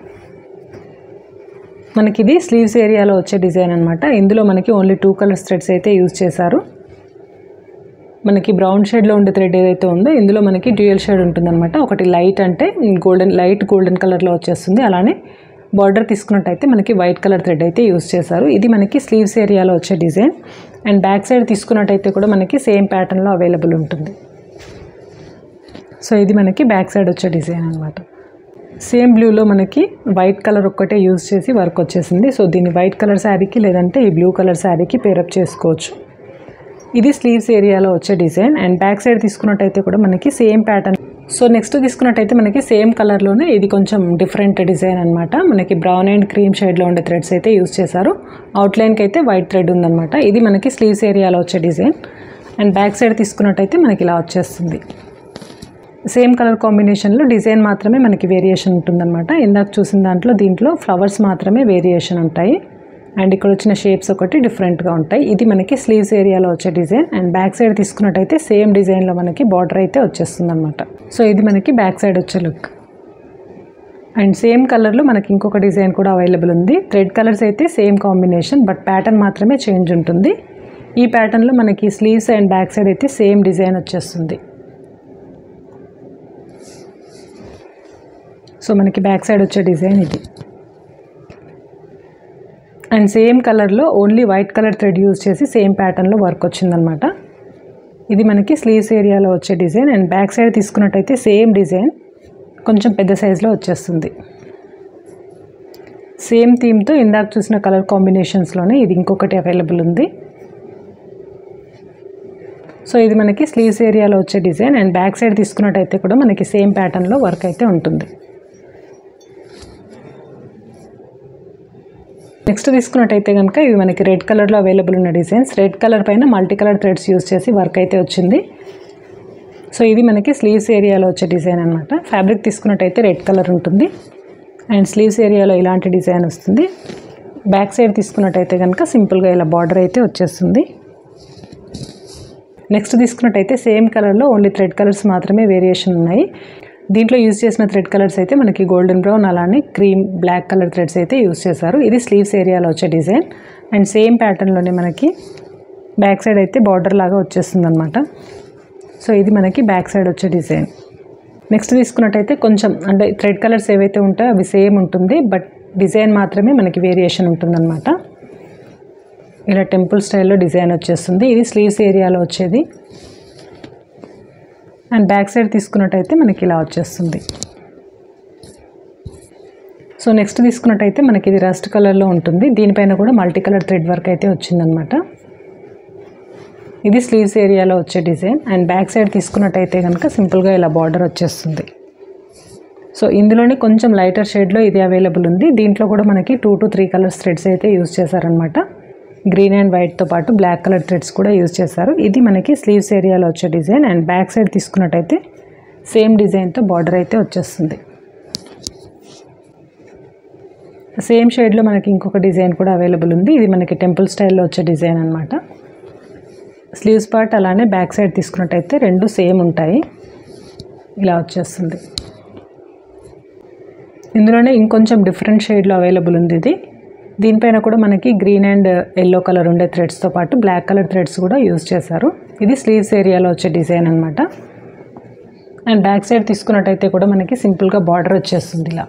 మనకి ఇది స్లీవ్స్ ఏరియాలో వచ్చే డిజైన్ అనమాట ఇందులో మనకి ఓన్లీ టూ కలర్స్ థ్రెడ్స్ అయితే యూజ్ చేశారు మనకి బ్రౌన్ షేడ్లో ఉండే థ్రెడ్ ఏదైతే ఉందో ఇందులో మనకి డ్యూయల్ షేడ్ ఉంటుందన్నమాట ఒకటి లైట్ అంటే గోల్డెన్ లైట్ గోల్డెన్ కలర్లో వచ్చేస్తుంది అలానే బార్డర్ తీసుకున్నట్టయితే మనకి వైట్ కలర్ థ్రెడ్ అయితే యూస్ చేశారు ఇది మనకి స్లీవ్స్ ఏరియాలో వచ్చే డిజైన్ అండ్ బ్యాక్ సైడ్ తీసుకున్నట్టయితే కూడా మనకి సేమ్ ప్యాటర్న్లో అవైలబుల్ ఉంటుంది సో ఇది మనకి బ్యాక్ సైడ్ వచ్చే డిజైన్ అనమాట సేమ్ బ్లూలో మనకి వైట్ కలర్ ఒక్కటే యూజ్ చేసి వర్క్ వచ్చేసింది సో దీన్ని వైట్ కలర్ శారీకి లేదంటే ఈ బ్లూ కలర్ శారీకి పేరప్ చేసుకోవచ్చు ఇది స్లీవ్స్ ఏరియాలో వచ్చే డిజైన్ అండ్ బ్యాక్ సైడ్ తీసుకున్నట్టయితే కూడా మనకి సేమ్ ప్యాటర్న్ సో నెక్స్ట్ తీసుకున్నట్టయితే మనకి సేమ్ కలర్లోనే ఇది కొంచెం డిఫరెంట్ డిజైన్ అనమాట మనకి బ్రౌన్ అండ్ క్రీమ్ షేడ్లో ఉండే థ్రెడ్స్ అయితే యూస్ చేశారు అవుట్లైన్కి అయితే వైట్ థ్రెడ్ ఉందన్నమాట ఇది మనకి స్లీవ్స్ ఏరియాలో వచ్చే డిజైన్ అండ్ బ్యాక్ సైడ్ తీసుకున్నట్టయితే మనకి ఇలా వచ్చేస్తుంది సేమ్ కలర్ కాంబినేషన్లో డిజైన్ మాత్రమే మనకి వేరియేషన్ ఉంటుందన్నమాట ఇందాక చూసిన దాంట్లో దీంట్లో ఫ్లవర్స్ మాత్రమే వేరియేషన్ ఉంటాయి అండ్ ఇక్కడ వచ్చిన షేప్స్ ఒకటి డిఫరెంట్గా ఉంటాయి ఇది మనకి స్లీవ్స్ ఏరియాలో వచ్చే డిజైన్ అండ్ బ్యాక్ సైడ్ తీసుకున్నట్టయితే సేమ్ డిజైన్లో మనకి బార్డర్ అయితే వచ్చేస్తుంది అనమాట సో ఇది మనకి బ్యాక్ సైడ్ వచ్చే లుక్ అండ్ సేమ్ కలర్లో మనకి ఇంకొక డిజైన్ కూడా అవైలబుల్ ఉంది థ్రెడ్ కలర్స్ అయితే సేమ్ కాంబినేషన్ బట్ ప్యాటర్న్ మాత్రమే చేంజ్ ఉంటుంది ఈ ప్యాటర్న్లో మనకి స్లీవ్స్ అండ్ బ్యాక్ సైడ్ అయితే సేమ్ డిజైన్ వచ్చేస్తుంది సో మనకి బ్యాక్ సైడ్ వచ్చే డిజైన్ ఇది అండ్ సేమ్ కలర్లో only white colour thread use చేసి సేమ్ ప్యాటర్న్లో వర్క్ వచ్చిందనమాట ఇది మనకి స్లీవ్స్ ఏరియాలో వచ్చే డిజైన్ అండ్ బ్యాక్ సైడ్ తీసుకున్నట్టయితే సేమ్ డిజైన్ కొంచెం పెద్ద సైజులో వచ్చేస్తుంది సేమ్ థీమ్తో ఇందాక చూసిన కలర్ కాంబినేషన్స్లోనే ఇది ఇంకొకటి అవైలబుల్ ఉంది సో ఇది మనకి స్లీవ్స్ ఏరియాలో వచ్చే డిజైన్ అండ్ బ్యాక్ సైడ్ తీసుకున్నట్టయితే కూడా మనకి సేమ్ ప్యాటర్న్లో వర్క్ అయితే ఉంటుంది నెక్స్ట్ తీసుకున్నట్టయితే కనుక ఇవి మనకి రెడ్ కలర్లో అవైలబుల్ ఉన్న డిజైన్స్ రెడ్ కలర్ పైన మల్టీ కలర్ థ్రెడ్స్ యూస్ చేసి వర్క్ అయితే వచ్చింది సో ఇది మనకి స్లీవ్స్ ఏరియాలో వచ్చే డిజైన్ అనమాట ఫ్యాబ్రిక్ తీసుకున్నట్టయితే రెడ్ కలర్ ఉంటుంది అండ్ స్లీవ్స్ ఏరియాలో ఇలాంటి డిజైన్ వస్తుంది బ్యాక్ సైడ్ తీసుకున్నట్టయితే కనుక సింపుల్గా ఇలా బార్డర్ అయితే వచ్చేస్తుంది నెక్స్ట్ తీసుకున్నట్టయితే సేమ్ కలర్లో ఓన్లీ థ్రెడ్ కలర్స్ మాత్రమే వేరియేషన్ ఉన్నాయి దీంట్లో యూజ్ చేసిన థ్రెడ్ కలర్స్ అయితే మనకి గోల్డెన్ బ్రౌన్ అలానే క్రీమ్ బ్లాక్ కలర్ థ్రెడ్స్ అయితే యూజ్ చేశారు ఇది స్లీవ్స్ ఏరియాలో వచ్చే డిజైన్ అండ్ సేమ్ ప్యాటర్న్లోనే మనకి బ్యాక్ సైడ్ అయితే బార్డర్ లాగా వచ్చేస్తుంది అనమాట సో ఇది మనకి బ్యాక్ సైడ్ వచ్చే డిజైన్ నెక్స్ట్ తీసుకున్నట్టయితే కొంచెం అంటే థ్రెడ్ కలర్స్ ఏవైతే ఉంటాయో అవి సేమ్ ఉంటుంది బట్ డిజైన్ మాత్రమే మనకి వేరియేషన్ ఉంటుందన్నమాట ఇలా టెంపుల్ స్టైల్లో డిజైన్ వచ్చేస్తుంది ఇది స్లీవ్స్ ఏరియాలో వచ్చేది అండ్ బ్యాక్ సైడ్ తీసుకున్నట్టయితే మనకి ఇలా వచ్చేస్తుంది సో నెక్స్ట్ తీసుకున్నట్టయితే మనకి ఇది రస్ట్ కలర్లో ఉంటుంది దీనిపైన కూడా మల్టీ కలర్ థ్రెడ్ వర్క్ అయితే వచ్చిందనమాట ఇది స్లీవ్స్ ఏరియాలో వచ్చే డిజైన్ అండ్ బ్యాక్ సైడ్ తీసుకున్నట్టయితే కనుక సింపుల్గా ఇలా బార్డర్ వచ్చేస్తుంది సో ఇందులోనే కొంచెం లైటర్ షేడ్లో ఇది అవైలబుల్ ఉంది దీంట్లో కూడా మనకి two to three colours threads అయితే యూజ్ చేశారనమాట గ్రీన్ అండ్ వైట్తో పాటు బ్లాక్ కలర్ థ్రెడ్స్ కూడా యూజ్ చేశారు ఇది మనకి స్లీవ్స్ ఏరియాలో వచ్చే డిజైన్ అండ్ బ్యాక్ సైడ్ తీసుకున్నట్టయితే సేమ్ డిజైన్తో బార్డర్ అయితే వచ్చేస్తుంది సేమ్ షేడ్లో మనకి ఇంకొక డిజైన్ కూడా అవైలబుల్ ఉంది ఇది మనకి టెంపుల్ స్టైల్లో వచ్చే డిజైన్ అనమాట స్లీవ్స్ పార్ట్ అలానే బ్యాక్ సైడ్ తీసుకున్నట్టయితే రెండు సేమ్ ఉంటాయి ఇలా వచ్చేస్తుంది ఇందులోనే ఇంకొంచెం డిఫరెంట్ షేడ్లో అవైలబుల్ ఉంది ఇది దీనిపైన కూడా మనకి గ్రీన్ అండ్ ఎల్లో కలర్ ఉండే థ్రెడ్స్తో పాటు బ్లాక్ కలర్ థ్రెడ్స్ కూడా యూజ్ చేశారు ఇది స్లీవ్స్ ఏరియాలో వచ్చే డిజైన్ అనమాట అండ్ బ్యాక్ సైడ్ తీసుకున్నట్టయితే కూడా మనకి సింపుల్గా బార్డర్ వచ్చేస్తుంది ఇలా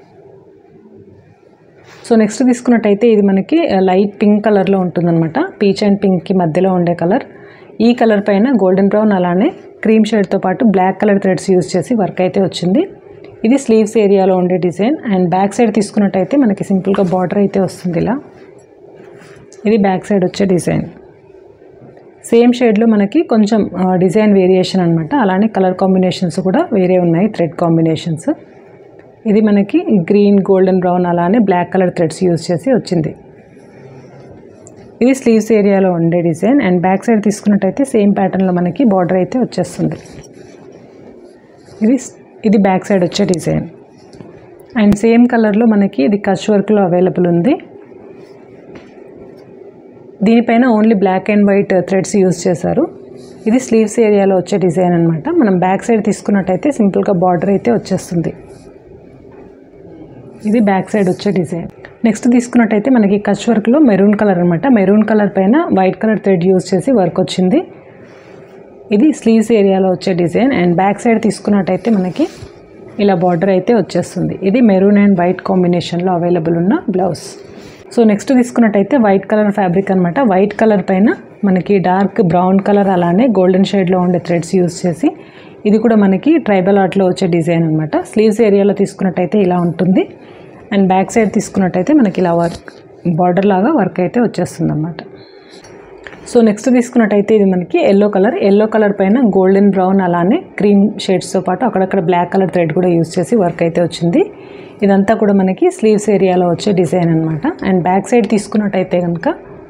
సో నెక్స్ట్ తీసుకున్నట్టయితే ఇది మనకి లైట్ పింక్ కలర్లో ఉంటుందన్నమాట పీచ్ అండ్ పింక్కి మధ్యలో ఉండే కలర్ ఈ కలర్ పైన గోల్డెన్ బ్రౌన్ అలానే క్రీమ్ షేడ్తో పాటు బ్లాక్ కలర్ థ్రెడ్స్ యూజ్ చేసి వర్క్ అయితే వచ్చింది ఇది స్లీవ్స్ ఏరియాలో ఉండే డిజైన్ అండ్ బ్యాక్ సైడ్ తీసుకున్నట్టయితే మనకి సింపుల్గా బార్డర్ అయితే వస్తుంది ఇలా ఇది బ్యాక్ సైడ్ వచ్చే డిజైన్ సేమ్ షేడ్లో మనకి కొంచెం డిజైన్ వేరియేషన్ అనమాట అలానే కలర్ కాంబినేషన్స్ కూడా వేరే ఉన్నాయి థ్రెడ్ కాంబినేషన్స్ ఇది మనకి గ్రీన్ గోల్డెన్ బ్రౌన్ అలానే బ్లాక్ కలర్ థ్రెడ్స్ యూజ్ చేసి వచ్చింది ఇది స్లీవ్స్ ఏరియాలో ఉండే డిజైన్ అండ్ బ్యాక్ సైడ్ తీసుకున్నట్టయితే సేమ్ ప్యాటర్న్లో మనకి బార్డర్ అయితే వచ్చేస్తుంది ఇది ఇది బ్యాక్ సైడ్ వచ్చే డిజైన్ అండ్ సేమ్ కలర్లో మనకి ఇది కచ్ వర్క్లో అవైలబుల్ ఉంది దీనిపైన only black and white threads use చేశారు ఇది స్లీవ్స్ ఏరియాలో వచ్చే డిజైన్ అనమాట మనం బ్యాక్ సైడ్ తీసుకున్నట్టయితే సింపుల్గా బార్డర్ అయితే వచ్చేస్తుంది ఇది బ్యాక్ సైడ్ వచ్చే డిజైన్ నెక్స్ట్ తీసుకున్నట్టయితే మనకి కచ్ వర్క్లో మెరూన్ కలర్ అనమాట మెరూన్ కలర్ పైన వైట్ కలర్ థ్రెడ్ యూజ్ చేసి వర్క్ వచ్చింది ఇది స్లీవ్స్ ఏరియాలో వచ్చే డిజైన్ అండ్ బ్యాక్ సైడ్ తీసుకున్నట్టయితే మనకి ఇలా బార్డర్ అయితే వచ్చేస్తుంది ఇది మెరూన్ అండ్ వైట్ కాంబినేషన్లో అవైలబుల్ ఉన్న బ్లౌజ్ సో నెక్స్ట్ తీసుకున్నట్టయితే వైట్ కలర్ ఫ్యాబ్రిక్ అనమాట వైట్ కలర్ పైన మనకి డార్క్ బ్రౌన్ కలర్ అలానే గోల్డెన్ షేడ్లో ఉండే థ్రెడ్స్ యూజ్ చేసి ఇది కూడా మనకి ట్రైబల్ ఆర్ట్లో వచ్చే డిజైన్ అనమాట స్లీవ్స్ ఏరియాలో తీసుకున్నట్టయితే ఇలా ఉంటుంది అండ్ బ్యాక్ సైడ్ తీసుకున్నట్టయితే మనకి ఇలా వర్క్ బార్డర్ లాగా వర్క్ అయితే వచ్చేస్తుంది అనమాట సో నెక్స్ట్ తీసుకున్నట్టయితే ఇది మనకి ఎల్లో కలర్ ఎల్లో కలర్ పైన గోల్డెన్ బ్రౌన్ అలానే క్రీమ్ షేడ్స్తో పాటు అక్కడక్కడ బ్లాక్ కలర్ థ్రెడ్ కూడా యూజ్ చేసి వర్క్ అయితే వచ్చింది ఇదంతా కూడా మనకి స్లీవ్స్ ఏరియాలో వచ్చే డిజైన్ అనమాట అండ్ బ్యాక్ సైడ్ తీసుకున్నట్టయితే కనుక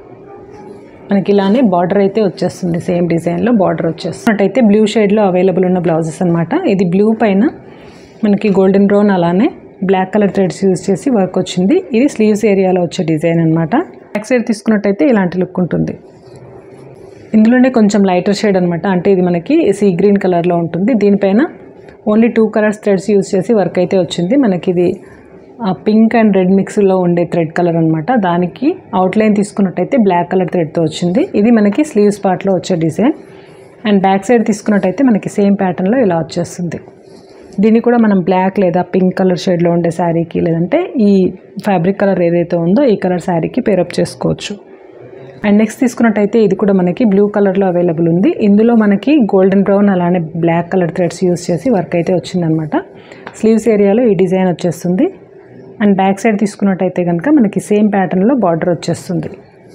మనకి ఇలానే బార్డర్ అయితే వచ్చేస్తుంది సేమ్ డిజైన్లో బార్డర్ వచ్చేస్తుంది అయితే బ్లూ షేడ్లో అవైలబుల్ ఉన్న బ్లౌజెస్ అనమాట ఇది బ్లూ పైన మనకి గోల్డెన్ బ్రౌన్ అలానే బ్లాక్ కలర్ థ్రెడ్స్ యూజ్ చేసి వర్క్ వచ్చింది ఇది స్లీవ్స్ ఏరియాలో వచ్చే డిజైన్ అనమాట బ్యాక్ సైడ్ తీసుకున్నట్టయితే ఇలాంటి లుక్ ఉంటుంది ఇందులోనే కొంచెం లైటర్ షేడ్ అనమాట అంటే ఇది మనకి సీ గ్రీన్ కలర్లో ఉంటుంది దీనిపైన only two colours threads use చేసి వర్క్ అయితే వచ్చింది మనకి ఇది పింక్ అండ్ రెడ్ మిక్స్లో ఉండే థ్రెడ్ కలర్ అనమాట దానికి అవుట్లైన్ తీసుకున్నట్టయితే బ్లాక్ కలర్ థ్రెడ్తో వచ్చింది ఇది మనకి స్లీవ్స్ పార్ట్లో వచ్చే డిజైన్ అండ్ బ్యాక్ సైడ్ తీసుకున్నట్టయితే మనకి సేమ్ ప్యాటర్న్లో ఇలా వచ్చేస్తుంది దీన్ని కూడా మనం బ్లాక్ లేదా పింక్ కలర్ షేడ్లో ఉండే శారీకి లేదంటే ఈ ఫ్యాబ్రిక్ కలర్ ఏదైతే ఉందో ఈ కలర్ శారీకి పేరప్ చేసుకోవచ్చు అండ్ నెక్స్ట్ తీసుకున్నట్టయితే ఇది కూడా మనకి బ్లూ కలర్లో అవైలబుల్ ఉంది ఇందులో మనకి గోల్డెన్ బ్రౌన్ అలానే బ్లాక్ కలర్ థ్రెడ్స్ యూస్ చేసి వర్క్ అయితే వచ్చిందనమాట స్లీవ్స్ ఏరియాలో ఈ డిజైన్ వచ్చేస్తుంది అండ్ బ్యాక్ సైడ్ తీసుకున్నట్టయితే కనుక మనకి సేమ్ ప్యాటర్న్లో బార్డర్ వచ్చేస్తుంది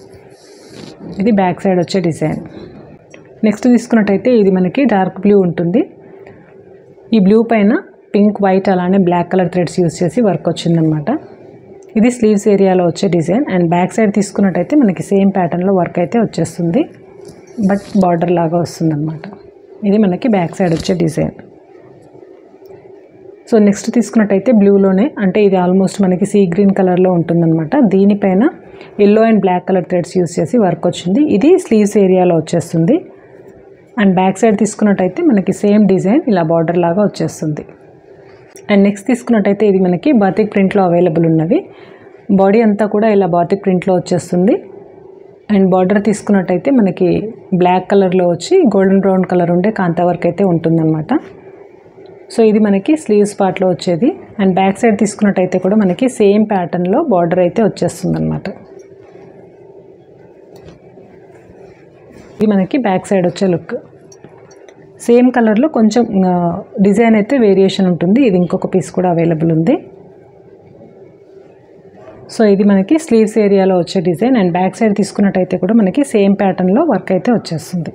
ఇది బ్యాక్ సైడ్ వచ్చే డిజైన్ నెక్స్ట్ తీసుకున్నట్టయితే ఇది మనకి డార్క్ బ్లూ ఉంటుంది ఈ బ్లూ పైన పింక్ వైట్ అలానే బ్లాక్ కలర్ థ్రెడ్స్ యూస్ చేసి వర్క్ వచ్చిందనమాట ఇది స్లీవ్స్ ఏరియాలో వచ్చే డిజైన్ అండ్ బ్యాక్ సైడ్ తీసుకున్నట్టయితే మనకి సేమ్ ప్యాటర్న్లో వర్క్ అయితే వచ్చేస్తుంది బట్ బార్డర్ లాగా వస్తుందన్నమాట ఇది మనకి బ్యాక్ సైడ్ వచ్చే డిజైన్ సో నెక్స్ట్ తీసుకున్నట్టయితే బ్లూలోనే అంటే ఇది ఆల్మోస్ట్ మనకి సీ గ్రీన్ కలర్లో ఉంటుందన్నమాట దీనిపైన yellow and black colour threads use చేసి వర్క్ వచ్చింది ఇది స్లీవ్స్ ఏరియాలో వచ్చేస్తుంది అండ్ బ్యాక్ సైడ్ తీసుకున్నట్టయితే మనకి సేమ్ డిజైన్ ఇలా బార్డర్ లాగా వచ్చేస్తుంది అండ్ నెక్స్ట్ తీసుకున్నట్టయితే ఇది మనకి బాతిక్ ప్రింట్లో అవైలబుల్ ఉన్నవి బాడీ అంతా కూడా ఇలా బాతిక్ ప్రింట్లో వచ్చేస్తుంది అండ్ బార్డర్ తీసుకున్నట్టయితే మనకి బ్లాక్ కలర్లో వచ్చి గోల్డెన్ బ్రౌన్ కలర్ ఉండే కాంతా వర్క్ అయితే ఉంటుందన్నమాట సో ఇది మనకి స్లీవ్స్ పార్ట్లో వచ్చేది అండ్ బ్యాక్ సైడ్ తీసుకున్నట్టయితే కూడా మనకి సేమ్ ప్యాటర్న్లో బార్డర్ అయితే వచ్చేస్తుంది అనమాట ఇది మనకి బ్యాక్ సైడ్ వచ్చే లుక్ సేమ్ కలర్లో కొంచెం డిజైన్ అయితే వేరియేషన్ ఉంటుంది ఇది ఇంకొక పీస్ కూడా అవైలబుల్ ఉంది సో ఇది మనకి స్లీవ్స్ ఏరియాలో వచ్చే డిజైన్ అండ్ బ్యాక్ సైడ్ తీసుకున్నట్టయితే కూడా మనకి సేమ్ ప్యాటర్న్లో వర్క్ అయితే వచ్చేస్తుంది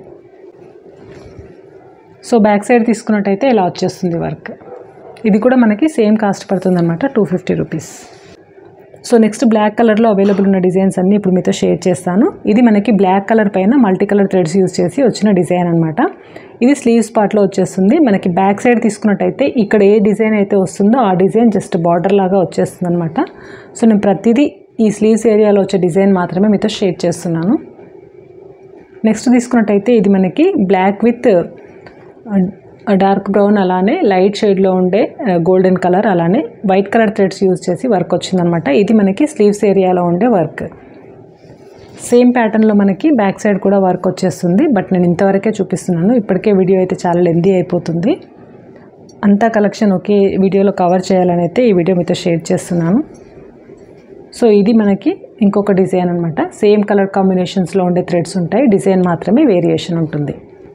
సో బ్యాక్ సైడ్ తీసుకున్నట్టయితే ఇలా వచ్చేస్తుంది వర్క్ ఇది కూడా మనకి సేమ్ కాస్ట్ పడుతుంది అనమాట two fifty rupees so next black కలర్లో అవైలబుల్ ఉన్న డిజైన్స్ అన్నీ ఇప్పుడు మీతో షేర్ చేస్తాను ఇది మనకి బ్లాక్ కలర్ పైన మల్టీ కలర్ థ్రెడ్స్ యూస్ చేసి వచ్చిన డిజైన్ అనమాట ఇది స్లీవ్స్ పార్ట్లో వచ్చేస్తుంది మనకి బ్యాక్ సైడ్ తీసుకున్నట్టయితే ఇక్కడ ఏ డిజైన్ అయితే వస్తుందో ఆ డిజైన్ జస్ట్ బార్డర్ లాగా వచ్చేస్తుంది అనమాట సో నేను ప్రతిదీ ఈ స్లీవ్స్ ఏరియాలో వచ్చే డిజైన్ మాత్రమే మీతో షేర్ చేస్తున్నాను నెక్స్ట్ తీసుకున్నట్టయితే ఇది మనకి బ్లాక్ విత్ డార్క్ బ్రౌన్ అలానే లైట్ షేడ్లో ఉండే గోల్డెన్ కలర్ అలానే వైట్ కలర్ థ్రెడ్స్ యూజ్ చేసి వర్క్ వచ్చిందనమాట ఇది మనకి స్లీవ్స్ ఏరియాలో ఉండే వర్క్ సేమ్ ప్యాటర్న్లో మనకి బ్యాక్ సైడ్ కూడా వర్క్ వచ్చేస్తుంది బట్ నేను ఇంతవరకే చూపిస్తున్నాను ఇప్పటికే వీడియో అయితే చాలా లెందీ అయిపోతుంది అంతా కలెక్షన్ ఒకే వీడియోలో కవర్ చేయాలని అయితే ఈ వీడియో మీతో షేర్ చేస్తున్నాను సో ఇది మనకి ఇంకొక డిజైన్ అనమాట సేమ్ కలర్ కాంబినేషన్స్లో ఉండే థ్రెడ్స్ ఉంటాయి డిజైన్ మాత్రమే వేరియేషన్ ఉంటుంది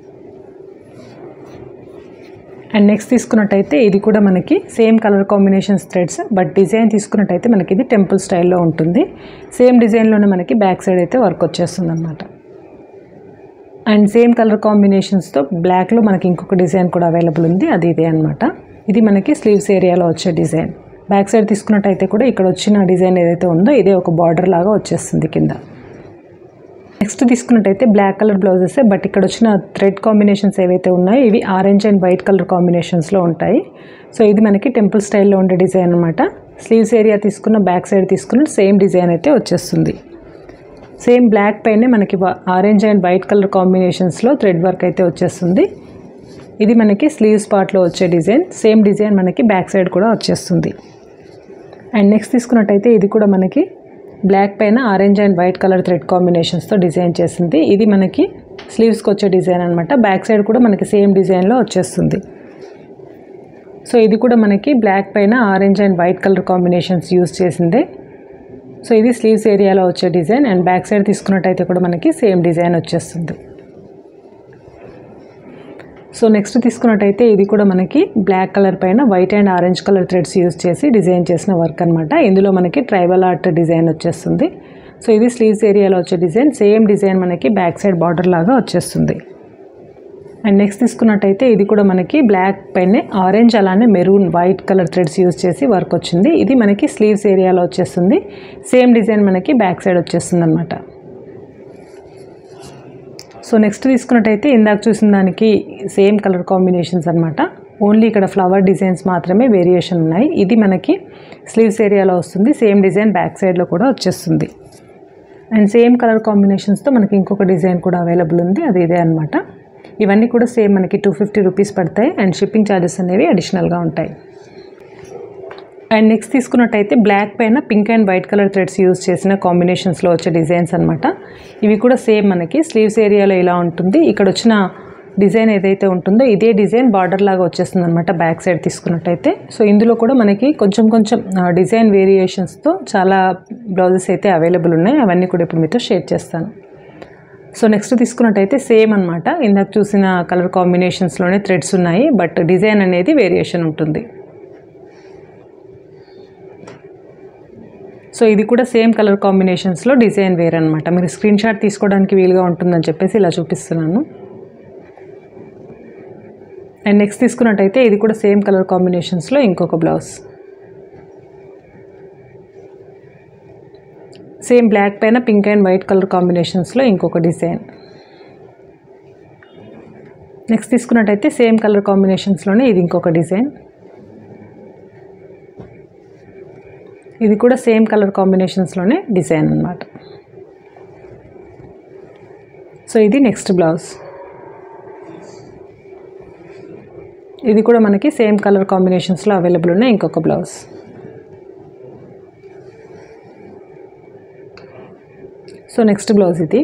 అండ్ నెక్స్ట్ తీసుకున్నట్టయితే ఇది కూడా మనకి same colour combinations threads but design తీసుకున్నట్టయితే మనకి ఇది టెంపుల్ స్టైల్లో ఉంటుంది సేమ్ డిజైన్లోనే మనకి బ్యాక్ సైడ్ అయితే వర్క్ వచ్చేస్తుంది అనమాట అండ్ సేమ్ కలర్ కాంబినేషన్స్తో బ్లాక్లో మనకి ఇంకొక డిజైన్ కూడా అవైలబుల్ ఉంది అది ఇదే అనమాట ఇది మనకి స్లీవ్స్ ఏరియాలో వచ్చే డిజైన్ బ్యాక్ సైడ్ తీసుకున్నట్టయితే కూడా ఇక్కడ వచ్చిన డిజైన్ ఏదైతే ఉందో ఇదే ఒక బార్డర్ లాగా వచ్చేస్తుంది కింద నెక్స్ట్ తీసుకున్నట్టయితే బ్లాక్ కలర్ బ్లౌజెస్ బట్ ఇక్కడ వచ్చిన థ్రెడ్ కాంబినేషన్స్ ఏవైతే ఉన్నాయో ఇవి ఆరెంజ్ అండ్ వైట్ కలర్ కాంబినేషన్స్లో ఉంటాయి సో ఇది మనకి టెంపుల్ స్టైల్లో ఉండే డిజైన్ అనమాట స్లీవ్స్ ఏరియా తీసుకున్న బ్యాక్ సైడ్ తీసుకున్న సేమ్ డిజైన్ అయితే వచ్చేస్తుంది సేమ్ బ్లాక్ పైనే మనకి ఆరెంజ్ అండ్ వైట్ కలర్ కాంబినేషన్స్లో థ్రెడ్ వర్క్ అయితే వచ్చేస్తుంది ఇది మనకి స్లీవ్స్ పార్ట్లో వచ్చే డిజైన్ సేమ్ డిజైన్ మనకి బ్యాక్ సైడ్ కూడా వచ్చేస్తుంది అండ్ నెక్స్ట్ తీసుకున్నట్టయితే ఇది కూడా మనకి బ్లాక్ పైన orange and white colour thread కాంబినేషన్స్తో డిజైన్ చేసింది ఇది మనకి స్లీవ్స్కి వచ్చే డిజైన్ అనమాట బ్యాక్ సైడ్ కూడా మనకి సేమ్ డిజైన్లో వచ్చేస్తుంది సో ఇది కూడా మనకి బ్లాక్ పైన orange and white colour combinations use చేసిందే సో ఇది స్లీవ్స్ ఏరియాలో వచ్చే డిజైన్ అండ్ బ్యాక్ సైడ్ తీసుకున్నట్టయితే కూడా మనకి సేమ్ డిజైన్ వచ్చేస్తుంది సో నెక్స్ట్ తీసుకున్నట్టయితే ఇది కూడా మనకి బ్లాక్ కలర్ పైన white and orange colour threads use చేసి డిజైన్ చేసిన వర్క్ అనమాట ఇందులో మనకి ట్రైబల్ ఆర్ట్ డిజైన్ వచ్చేస్తుంది సో ఇది స్లీవ్స్ ఏరియాలో వచ్చే డిజైన్ సేమ్ డిజైన్ మనకి బ్యాక్ సైడ్ బార్డర్ లాగా వచ్చేస్తుంది అండ్ నెక్స్ట్ తీసుకున్నట్టయితే ఇది కూడా మనకి బ్లాక్ పైనే ఆరెంజ్ అలానే maroon white colour threads use చేసి వర్క్ వచ్చింది ఇది మనకి స్లీవ్స్ ఏరియాలో వచ్చేస్తుంది సేమ్ డిజైన్ మనకి బ్యాక్ సైడ్ వచ్చేస్తుంది అనమాట సో నెక్స్ట్ తీసుకున్నట్టయితే ఇందాక చూసిన దానికి సేమ్ కలర్ కాంబినేషన్స్ అనమాట ఓన్లీ ఇక్కడ ఫ్లవర్ డిజైన్స్ మాత్రమే వేరియేషన్ ఉన్నాయి ఇది మనకి స్లీవ్స్ ఏరియాలో వస్తుంది సేమ్ డిజైన్ బ్యాక్ సైడ్లో కూడా వచ్చేస్తుంది అండ్ సేమ్ కలర్ కాంబినేషన్స్తో మనకి ఇంకొక డిజైన్ కూడా అవైలబుల్ ఉంది అది ఇదే అనమాట ఇవన్నీ కూడా సేమ్ మనకి టూ ఫిఫ్టీ రూపీస్ పడతాయి అండ్ షిప్పింగ్ ఛార్జెస్ అనేవి అడిషనల్గా ఉంటాయి అండ్ నెక్స్ట్ తీసుకున్నట్టయితే బ్లాక్ పైన pink and white colour threads use చేసిన కాంబినేషన్స్లో వచ్చే డిజైన్స్ అనమాట ఇవి కూడా సేమ్ మనకి స్లీవ్స్ ఏరియాలో ఇలా ఉంటుంది ఇక్కడ వచ్చిన డిజైన్ ఏదైతే ఉంటుందో ఇదే డిజైన్ బార్డర్ లాగా వచ్చేస్తుంది అనమాట బ్యాక్ సైడ్ తీసుకున్నట్టయితే సో ఇందులో కూడా మనకి కొంచెం కొంచెం డిజైన్ వేరియేషన్స్తో చాలా బ్లౌజెస్ అయితే అవైలబుల్ ఉన్నాయి అవన్నీ కూడా ఇప్పుడు మీతో షేర్ చేస్తాను సో నెక్స్ట్ తీసుకున్నట్టయితే సేమ్ అనమాట ఇందాక చూసిన కలర్ కాంబినేషన్స్లోనే థ్రెడ్స్ ఉన్నాయి బట్ డిజైన్ అనేది వేరియేషన్ ఉంటుంది సో ఇది కూడా సేమ్ కలర్ కాంబినేషన్స్లో డిజైన్ వేరే అనమాట మీరు స్క్రీన్ షాట్ తీసుకోవడానికి వీలుగా ఉంటుందని చెప్పేసి ఇలా చూపిస్తున్నాను అండ్ నెక్స్ట్ తీసుకున్నట్టయితే ఇది కూడా సేమ్ కలర్ కాంబినేషన్స్లో ఇంకొక బ్లౌజ్ సేమ్ బ్లాక్ పైన పింక్ అండ్ వైట్ కలర్ కాంబినేషన్స్లో ఇంకొక డిజైన్ నెక్స్ట్ తీసుకున్నట్టయితే సేమ్ కలర్ కాంబినేషన్స్లోనే ఇది ఇంకొక డిజైన్ ఇది కూడా సేమ్ కలర్ కాంబినేషన్స్లోనే డిజైన్ అనమాట సో ఇది నెక్స్ట్ బ్లౌజ్ ఇది కూడా మనకి సేమ్ కలర్ కాంబినేషన్స్లో అవైలబుల్ ఉన్న ఇంకొక బ్లౌజ్ సో నెక్స్ట్ బ్లౌజ్ ఇది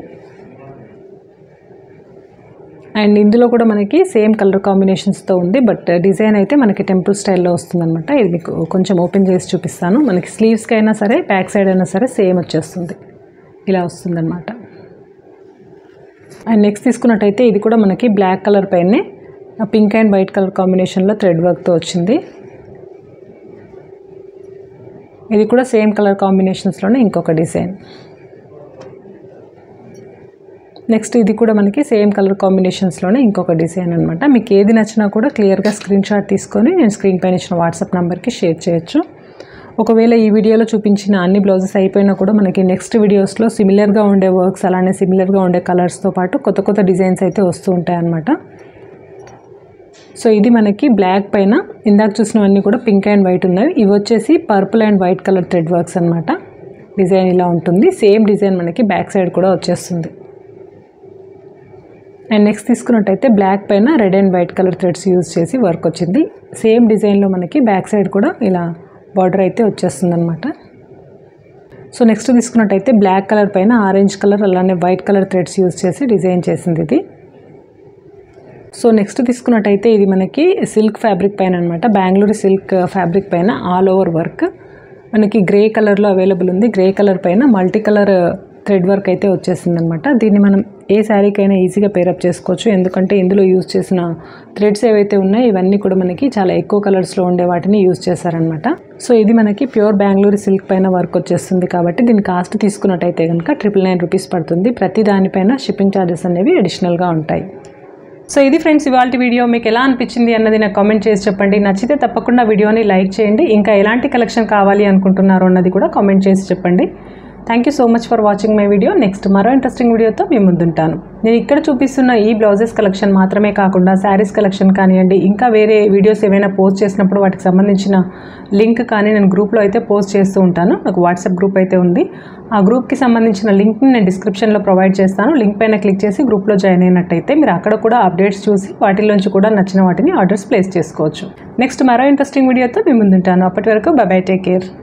అండ్ ఇందులో కూడా మనకి సేమ్ కలర్ కాంబినేషన్స్తో ఉంది బట్ డిజైన్ అయితే మనకి టెంపుల్ స్టైల్లో వస్తుందన్నమాట ఇది మీకు కొంచెం ఓపెన్ చేసి చూపిస్తాను మనకి స్లీవ్స్కి అయినా సరే బ్యాక్ సైడ్ అయినా సరే సేమ్ వచ్చేస్తుంది ఇలా వస్తుందన్నమాట అండ్ నెక్స్ట్ తీసుకున్నట్టయితే ఇది కూడా మనకి బ్లాక్ కలర్ పైనే పింక్ అండ్ వైట్ కలర్ కాంబినేషన్లో థ్రెడ్ వర్క్తో వచ్చింది ఇది కూడా సేమ్ కలర్ కాంబినేషన్స్లోనే ఇంకొక డిజైన్ నెక్స్ట్ ఇది కూడా మనకి సేమ్ కలర్ కాంబినేషన్స్లోనే ఇంకొక డిజైన్ అనమాట మీకు ఏది నచ్చినా కూడా క్లియర్గా స్క్రీన్ షాట్ తీసుకొని నేను స్క్రీన్ పైన ఇచ్చిన వాట్సాప్ నెంబర్కి షేర్ చేయొచ్చు ఒకవేళ ఈ వీడియోలో చూపించిన అన్ని బ్లౌజెస్ అయిపోయినా కూడా మనకి నెక్స్ట్ వీడియోస్లో సిమిలర్గా ఉండే వర్క్స్ అలానే సిమిలర్గా ఉండే కలర్స్తో పాటు కొత్త కొత్త డిజైన్స్ అయితే వస్తూ ఉంటాయి అన్నమాట సో ఇది మనకి బ్లాక్ పైన ఇందాక చూసినవన్నీ కూడా పింక్ అండ్ వైట్ ఉన్నాయి ఇవి వచ్చేసి purple and white colour thread works అనమాట డిజైన్ ఇలా ఉంటుంది సేమ్ డిజైన్ మనకి బ్యాక్ సైడ్ కూడా వచ్చేస్తుంది అండ్ నెక్స్ట్ తీసుకున్నట్టయితే బ్లాక్ పైన red and white colour threads use చేసి వర్క్ వచ్చింది సేమ్ డిజైన్లో మనకి బ్యాక్ సైడ్ కూడా ఇలా బార్డర్ అయితే వచ్చేస్తుంది అనమాట సో నెక్స్ట్ తీసుకున్నట్టయితే బ్లాక్ కలర్ పైన ఆరెంజ్ కలర్ అలానే వైట్ కలర్ థ్రెడ్స్ యూజ్ చేసి డిజైన్ చేసింది ఇది సో నెక్స్ట్ తీసుకున్నట్టయితే ఇది మనకి సిల్క్ ఫ్యాబ్రిక్ పైన అనమాట బెంగళూరు సిల్క్ ఫ్యాబ్రిక్ పైన ఆల్ ఓవర్ వర్క్ మనకి గ్రే కలర్లో అవైలబుల్ ఉంది గ్రే కలర్ పైన మల్టీ కలర్ థ్రెడ్ వర్క్ అయితే వచ్చేసింది అనమాట దీన్ని మనం ఏ శారీకైనా ఈజీగా పేరప్ చేసుకోవచ్చు ఎందుకంటే ఇందులో యూజ్ చేసిన థ్రెడ్స్ ఏవైతే ఉన్నాయో ఇవన్నీ కూడా మనకి చాలా ఎక్కువ కలర్స్లో ఉండే వాటిని యూజ్ చేశారనమాట సో ఇది మనకి ప్యూర్ బెంగళూరు సిల్క్ పైన వర్క్ వచ్చేస్తుంది కాబట్టి దీని కాస్ట్ తీసుకున్నట్టయితే కనుక ట్రిపుల్ నైన్ రూపీస్ పడుతుంది ప్రతి దానిపైన షిప్పింగ్ ఛార్జెస్ అనేవి అడిషనల్గా ఉంటాయి సో ఇది ఫ్రెండ్స్ ఇవాళ వీడియో మీకు ఎలా అనిపించింది అన్నది నాకు కామెంట్ చేసి చెప్పండి నచ్చితే తప్పకుండా వీడియోని లైక్ చేయండి ఇంకా ఎలాంటి కలెక్షన్ కావాలి అనుకుంటున్నారో అన్నది కూడా కామెంట్ చేసి చెప్పండి thank you so much for watching my video next మరో ఇంట్రెస్టింగ్ వీడియోతో మేము ముందుంటాను నేను ఇక్కడ చూపిస్తున్న ఈ బ్లౌజెస్ కలెక్షన్ మాత్రమే కాకుండా శారీస్ కలెక్షన్ కానివ్వండి ఇంకా వేరే వీడియోస్ ఏమైనా పోస్ట్ చేసినప్పుడు వాటికి సంబంధించిన లింక్ కానీ నేను గ్రూప్లో అయితే పోస్ట్ చేస్తూ ఉంటాను నాకు వాట్సాప్ గ్రూప్ అయితే ఉంది ఆ గ్రూప్కి సంబంధించిన లింక్ని నేను డిస్క్రిప్షన్లో ప్రొవైడ్ చేస్తాను లింక్ పైన క్లిక్ చేసి గ్రూప్లో జాయిన్ అయినట్టయితే మీరు అక్కడ కూడా అప్డేట్స్ చూసి వాటిలోంచి కూడా నచ్చిన వాటిని ఆర్డర్స్ ప్లేస్ చేసుకోవచ్చు నెక్స్ట్ మరో ఇంట్రెస్టింగ్ వీడియోతో మేము ముందుంటాను అప్పటి వరకు బై బై టేక్ కేర్